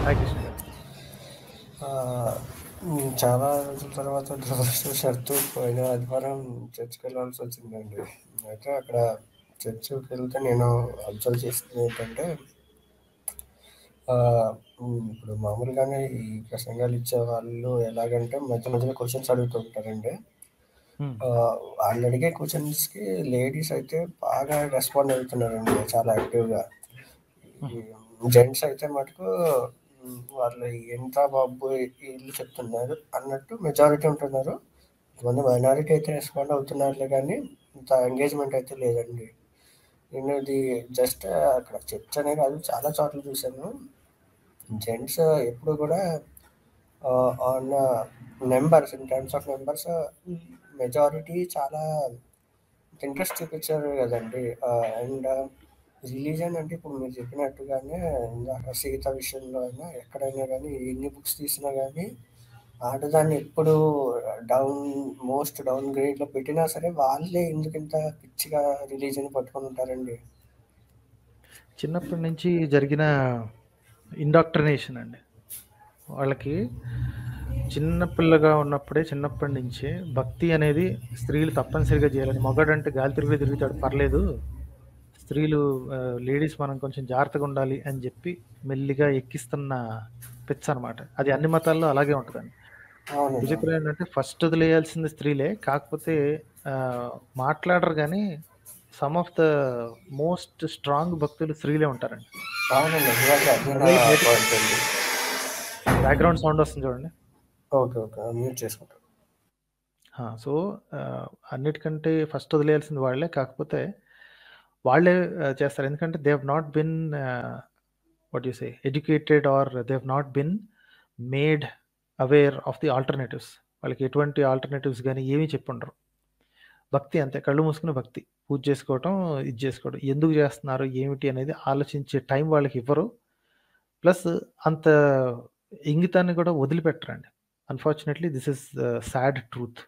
Hi Krishna గారు ఆ, ఉమ్, చాలా రోజుల తర్వాత దురదృష్టవశాత్తు పోయిన ఆదివారం చర్చ్కి వెళ్ళాల్సి వచ్చిందండి అయితే అక్కడ చర్చ్కి వెళ్తే నేను అబ్జర్వ్ చేసింది ఏంటంటే ఆ, ఉమ్, ఇప్పుడు మామూలుగానే ఈ ప్రసంగాలు ఇచ్చే వాళ్ళు ఎలాగంటే మధ్య మధ్యలో క్వశ్చన్స్ అడుగుతూ ఉంటారండి హ్మ్. ఆ, వాళ్ళు అడిగే క్వశ్చన్స్కి లేడీస్ అయితే బాగా రెస్పాండ్ అవుతున్నారండి చాలా యాక్టివ్గా హ్మ్. జెంట్స్ అయితే మటుకు ఉమ్, వాళ్ళు ఎంత బాబు వీళ్ళు చెప్తున్నారు అన్నట్టు మెజారిటీ ఉంటున్నారు కొంతమంది మైనారిటీ అయితే రెస్పాండ్ అవుతున్నారులే కానీ ఇంత ఎంగేజ్మెంట్ అయితే లేదండి నేను ఇది జస్ట్ అక్కడ చర్చ్ అనే కాదు చాలా చోట్ల చూశాను జెంట్స్ ఎప్పుడు కూడా on numbers in terms of numbers majority చాలా ఇంట్రెస్ట్ చూపించారు కదండి అండ్ రిలీజన్ అంటే ఇప్పుడు మీరు చెప్పినట్టుగానే ఇందాక సీత విషయంలో అయినా ఎక్కడైనా కానీ ఎన్ని బుక్స్ తీసినా కానీ ఆడదాన్ని ఎప్పుడు డౌన్ మోస్ట్ డౌన్ గ్రేడ్లో పెట్టినా సరే వాళ్ళే ఎందుకు ఇంత పిచ్చిగా రిలీజన్ పట్టుకొని ఉంటారండి చిన్నప్పటి నుంచి జరిగిన ఇండాక్ట్రినేషన్ అండి వాళ్ళకి చిన్న పిల్లగా ఉన్నప్పుడే చిన్నప్పటి నుంచే భక్తి అనేది స్త్రీలు తప్పనిసరిగా చేయాలని మగాడంటే గాలి తిరుగుడు తిరుగుతాడు పర్లేదు స్త్రీలు లేడీస్ మనం కొంచెం జాగ్రత్తగా ఉండాలి అని చెప్పి మెల్లిగా ఎక్కిస్తున్న పిచ్చ అనమాట అది అన్ని మతాల్లో అలాగే ఉంటుందండి అవునండి విచిత్రం ఏంటంటే ఫస్ట్ వదిలేయాల్సింది స్త్రీలే కాకపోతే ఆ, మాట్లాడరు కానీ some of the most strong భక్తులు స్త్రీలే ఉంటారండి అవునండి నిజంగా అది నా అదే బయట పాయింట్ అండి బ్యాక్గ్రౌండ్ సౌండ్ వస్తుంది చూడండి ఓకే ఓకే మ్యూట్ చేసుకుంటాను సో అన్నిటికంటే ఫస్ట్ వదిలేయాల్సింది వాళ్ళే కాకపోతే వాళ్ళే ఆ, చేస్తారు ఎందుకంటే they have not been what you say educated or they have not been made aware of the alternatives వాళ్ళకి ఎటువంటి ఆల్టర్నేటివ్స్ కానీ ఏమీ చెప్పుండరు భక్తి అంతే కళ్ళు మూసుకుని భక్తి పూజ చేసుకోవటం ఇది చేసుకోవడం ఎందుకు చేస్తున్నారు ఏమిటి అనేది ఆలోచించే టైం వాళ్ళకి ఇవ్వరు ప్లస్ అంత ఇంగితాన్ని కూడా వదిలిపెట్టరండి unfortunately this is sad truth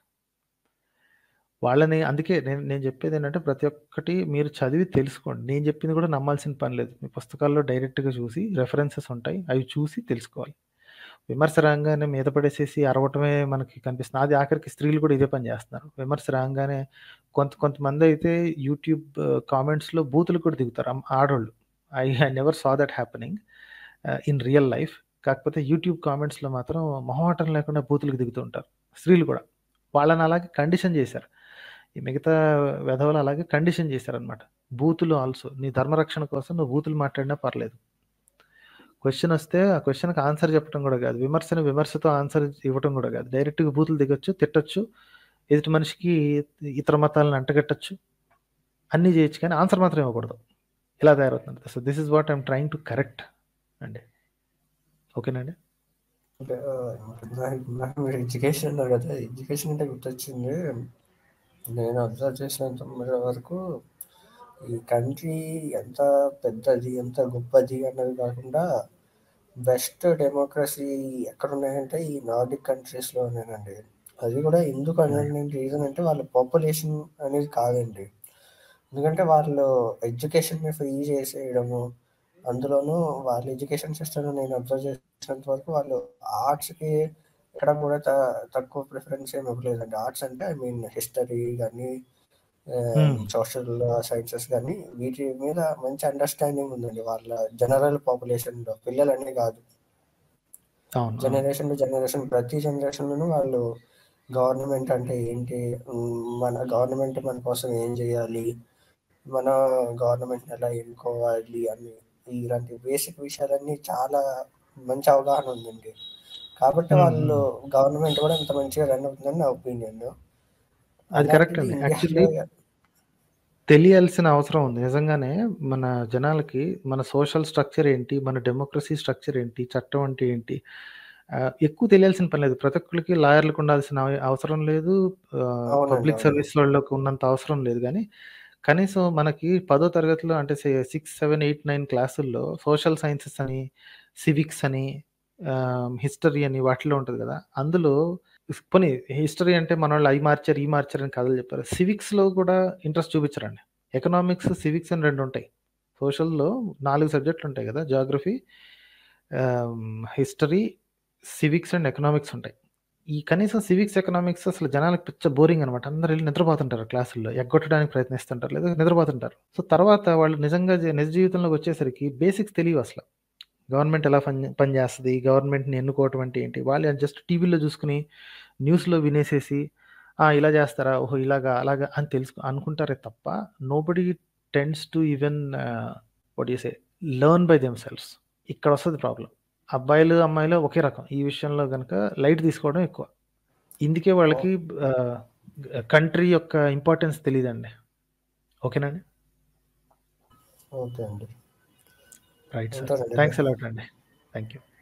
వాళ్ళని అందుకే నేను నేను చెప్పేది ఏంటంటే ప్రతి ఒక్కటి మీరు చదివి తెలుసుకోండి నేను చెప్పింది కూడా నమ్మాల్సిన పని లేదు మీ పుస్తకాల్లో డైరెక్ట్గా చూసి రెఫరెన్సెస్ ఉంటాయి అవి చూసి తెలుసుకోవాలి విమర్శ రాగానే మీద పడేసేసి అరవటమే మనకి కనిపిస్తుంది అది ఆఖరికి స్త్రీలు కూడా ఇదే పని చేస్తున్నారు విమర్శ రాగానే కొంత కొంతమంది అయితే యూట్యూబ్ కామెంట్స్లో బూతులు కూడా దిగుతారు అమ్- ఆడోళ్ళు I I never saw that happening in real life కాకపోతే యూట్యూబ్ కామెంట్స్లో మాత్రం మొహమాటం లేకుండా బూతులకు దిగుతూ ఉంటారు స్త్రీలు కూడా వాళ్ళని అలాగే కండిషన్ చేశారు ఈ మిగతా వెధవలు అలాగే కండిషన్ చేశారనమాట బూతులు ఆల్సో నీ ధర్మరక్షణ కోసం నువ్వు బూతులు మాట్లాడినా పర్లేదు క్వశ్చన్ వస్తే ఆ క్వశ్చన్కి ఆన్సర్ చెప్పడం కూడా కాదు విమర్శను విమర్శతో ఆన్సర్ ఇవ్వడం కూడా కాదు డైరెక్ట్గా బూతులు దిగొచ్చు తిట్టొచ్చు ఎదుటి మనిషికి ఇతర మతాలను అంటగట్టచ్చు అన్నీ చేయొచ్చు కానీ ఆన్సర్ మాత్రం ఇవ్వకూడదు ఇలా తయారవుతుంది so this is what I'm trying to correct అండి ఓకేనండి అంటే ఆ, ఇందాక- ఇందాక మీరు ఎడ్యుకేషన్ అన్నారు కదా ఎడ్యుకేషన్ అంటే గుర్తొచ్చింది నేను అబ్జర్వ్ చేసినంత వరకు ఈ కంట్రీ ఎంత పెద్దది ఎంత గొప్పది అన్నది కాకుండా బెస్ట్ డెమోక్రసీ ఎక్కడ ఉన్నాయంటే ఈ నార్డిక్ కంట్రీస్లో ఉన్నాయండి అది కూడా ఎందుకు అనే రీజన్ అంటే వాళ్ళ పాపులేషన్ అనేది కాదండి ఎందుకంటే వాళ్ళు ఎడ్యుకేషన్ ఫ్రీ చేసేయడము అందులోనూ వాళ్ళ ఎడ్యుకేషన్ సిస్టమ్ నేను అబ్జర్వ్ చేసినంత వరకు వాళ్ళు ఆర్ట్స్కి ఎక్కడ కూడా త- తక్కువ ప్రిఫరెన్స్ ఏమి ఇవ్వలేదండి ఆర్ట్స్ అంటే ఐ మీన్ హిస్టరీ కానీ సోషల్ సైన్సెస్ కానీ వీటి మీద మంచి అండర్స్టాండింగ్ ఉందండి వాళ్ళ జనరల్ పాపులేషన్లో పిల్లలనే కాదు అవును అవును జనరేషన్ టు జనరేషన్ ప్రతి జనరేషన్లోనూ వాళ్ళు గవర్నమెంట్ అంటే ఏంటి ఉమ్, మన గవర్నమెంట్ మన కోసం ఏం చేయాలి మన గవర్నమెంట్ ఎలా ఎన్నుకోవాలి అని ఇలాంటి బేసిక్ విషయాలన్నీ చాలా మంచి అవగాహన ఉందండి కాబట్టి ఉమ్, వాళ్ళు ఉమ్. గవర్నమెంట్ కూడా ఇంత మంచిగా రన్ అవుతుందని నా ఒపీనియన్ అది కరెక్ట్ అలాంటిది అండి యాక్చువల్లీ ఇండియాలో తెలియాల్సిన అవసరం ఉంది నిజంగానే మన జనాలకి మన సోషల్ స్ట్రక్చర్ ఏంటి మన డెమోక్రసీ స్ట్రక్చర్ ఏంటి చట్టం అంటే ఏంటి ఆ, ఎక్కువ తెలియాల్సిన పని లేదు ప్రతి ఒక్కరికి లాయర్లకు ఉండాల్సిన అవ- అవసరం లేదు అవునండి పబ్లిక్ అవును సర్వీస్ వాళ్ళకి ఉన్నంత అవసరం లేదు కానీ కనీసం మనకి పదో తరగతిలో అంటే సిక్స్ సెవెన్ ఎయిట్ నైన్ క్లాసుల్లో సోషల్ సైన్సెస్ అని సివిక్స్ అని హిస్టరీ అని వాటిలో ఉంటుంది కదా అందులో పోనీ హిస్టరీ అంటే మన వాళ్ళు అవి మార్చారు ఈ మార్చారు అని కథలు చెప్పారు సివిక్స్లో కూడా ఇంట్రెస్ట్ చూపించరండి ఎకనామిక్స్ సివిక్స్ అని రెండు ఉంటాయి సోషల్లో నాలుగు సబ్జెక్టులు ఉంటాయి కదా జాగ్రఫీ ఆహ్, హిస్టరీ, సివిక్స్ అండ్ ఎకనామిక్స్ ఉంటాయి. ఈ కనీసం సివిక్స్, ఎకనామిక్స్ అసలు జనాలకి పిచ్చ బోరింగ్ అనమాట. అందరూ ఎళ్లి నిద్రపోతుంటారు క్లాసుల్లో. ఎగ్గొట్టడానికి ప్రయత్నిస్తుంటారు. లేదా నిద్రపోతుంటారు. సో, తర్వాత వాళ్ళు నిజంగా జ నిజ జీవితంలోకొచ్చేసరికి బేసిక్స్ తెలియవసల. గవర్నమెంట్ ఎలా పని పనిచేస్తది? గవర్నమెంట్‌ని ఎన్నుకోవటం అంటే ఏంటి? వాళ్ళు జస్ట్ టీవీలో చూసుకొని, న్యూస్‌లో వినేసేసి, ఆ! ఇలా చేస్తారా? ఓహో! ఇలాగా, అలాగా అని తెలుసు అనుకుంటారే తప్ప nobody tends to even ah, what do you say learn by themselves. ఇక్కడొస్తది ప్రాబ్లమ్. అబ్బాయిలు, అమ్మాయిలు ఒకే రకం. ఈ విషయంలో గనక లైట్ తీసుకోవడం ఎక్కువ. ఇందుకే వాళ్ళకి ఆహ్, కంట్రీ యొక్క ఇంపార్టెన్స్ తెలీదండి. ఓకేనండి? ఓకే అండి. Right sir. ఉంటానండి. థాంక్స్ ఎ లాట్ అండి. Thank you.